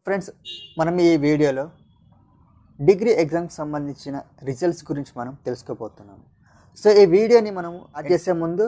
friends మనం ఈ వీడియోలో డిగ్రీ ఎగ్జామ్కి సంబంధించిన రిజల్ట్స్ గురించి మనం తెలుసుకోబోతున్నాము సో ఈ వీడియోని మనం అది చేసే ముందు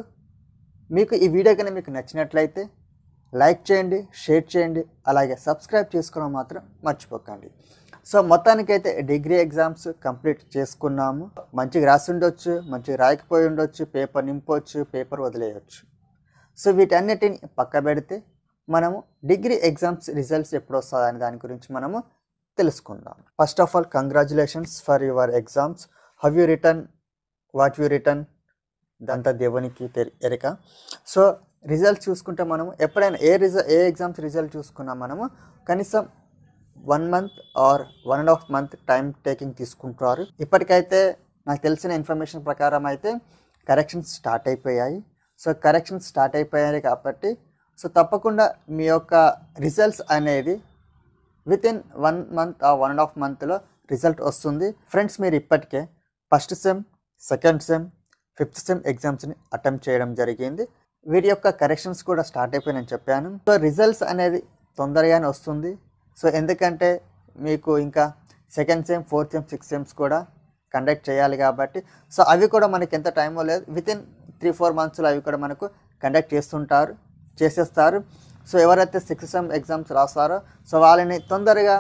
మీకు ఈ వీడియో కనుక మీకు నచ్చినట్లయితే లైక్ చేయండి షేర్ చేయండి అలాగే సబ్స్క్రైబ్ చేసుకోవడం మాత్రం మర్చిపోకండి సో మొత్తానికైతే డిగ్రీ ఎగ్జామ్స్ కంప్లీట్ చేసుకున్నాము మంచిగా రాసి ఉండొచ్చు మంచిగా రాయకపోయి ఉండొచ్చు పేపర్ నింపొచ్చు పేపర్ వదిలేయచ్చు సో వీటన్నిటిని పక్క పెడితే మనము డిగ్రీ ఎగ్జామ్స్ రిజల్ట్స్ ఎప్పుడు వస్తుంది అనే దాని గురించి మనము తెలుసుకుందాం first of all congratulations for your exams how you written what you written దంతా దేవునికి తెరి- ఎరిక సో రిజల్ట్ చూసుకుంటే మనము ఎప్పుడైనా ఏ రిజల్ట్ ఏ ఎగ్జామ్స్ రిజల్ట్ చూసుకున్నా మనము కనీసం one month or one and half month time taking తీసుకుంటారు ఇప్పటికైతే నాకు తెలిసిన ఇన్ఫర్మేషన్ ప్రకారం అయితే కరెక్షన్స్ స్టార్ట్ అయిపోయాయి సో కరెక్షన్స్ స్టార్ట్ అయిపోయాయి కాబట్టి సో తప్పకుండా మీ యొక్క రిజల్ట్స్ అనేది విత్ ఇన్ వన్ మంత్ ఆ వన్ అండ్ హాఫ్ మంత్లో రిజల్ట్ వస్తుంది ఫ్రెండ్స్ మీరు ఇప్పటికే first sem second sem fifth sem ఎగ్జామ్స్ని అటెంప్ట్ చేయడం జరిగింది వీటి యొక్క కరెక్షన్స్ కూడా స్టార్ట్ అయిపోయినని చెప్పాను సో రిజల్ట్స్ అనేది తొందరగానే వస్తుంది సో ఎందుకంటే మీకు ఇంకా second sem fourth sem sixth sems కూడా కండక్ట్ చేయాలి కాబట్టి సో అవి కూడా మనకి ఎంత టైమో లేదు విత్ ఇన్ త్రీ ఫోర్ మంత్స్లో అవి కూడా మనకు కండక్ట్ చేస్తుంటారు చేసేస్తారు సో ఎవరైతే సిక్స్త్ సెమ్ ఎగ్జామ్స్ రాస్తారో సో వాళ్ళని తొందరగా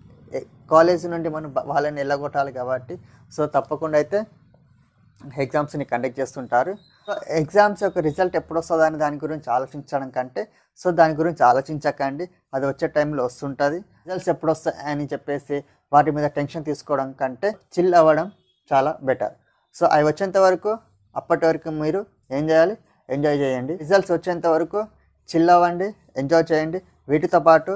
కాలేజ్ నుండి మనం బ- వాళ్ళని వెళ్ళగొట్టాలి కాబట్టి సో తప్పకుండా అయితే ఎగ్జామ్స్ని కండక్ట్ చేస్తుంటారు సో ఎగ్జామ్స్ యొక్క రిజల్ట్ ఎప్పుడు వస్తుందో అని దాని గురించి ఆలోచించడం కంటే సో దాని గురించి ఆలోచించకండి అది వచ్చే టైంలో వస్తుంటుంది రిజల్ట్స్ ఎప్పుడు వస్తాయి అని చెప్పేసి వాటి మీద టెన్షన్ తీసుకోవడం కంటే చిల్ అవ్వడం చాలా బెటర్ సో అవి వచ్చేంత వరకు అప్పటి వరకు మీరు ఏం చేయాలి ఎంజాయ్ చేయండి రిజల్ట్స్ వచ్చేంత వరకు చిల్ అవ్వండి ఎంజాయ్ చేయండి వీటితో పాటు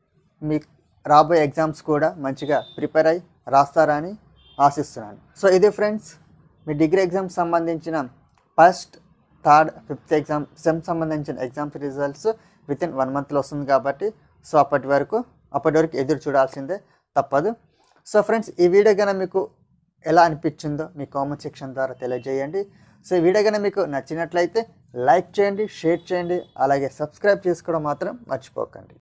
మీ రాబోయే ఎగ్జామ్స్ కూడా మంచిగా ప్రిపేర్ అయ్యి రాస్తారని ఆశిస్తున్నాను సో ఇది ఫ్రెండ్స్ మీ డిగ్రీ ఎగ్జామ్స్ సంబంధించిన first third fifth exam sem సంబంధించిన exams results within one మంత్లో వస్తుంది కాబట్టి సో అప్పటి వరకు అప్పటి వరకు ఎదురు చూడాల్సిందే తప్పదు సో ఫ్రెండ్స్ ఈ వీడియో కనుక మీకు ఎలా అనిపించిందో మీ కామెంట్ సెక్షన్ ద్వారా తెలియజేయండి సో ఈ వీడియో కనుక మీకు నచ్చినట్లయితే లైక్ చేయండి షేర్ చేయండి అలాగే సబ్స్క్రైబ్ చేసుకోవడం మాత్రం మర్చిపోకండి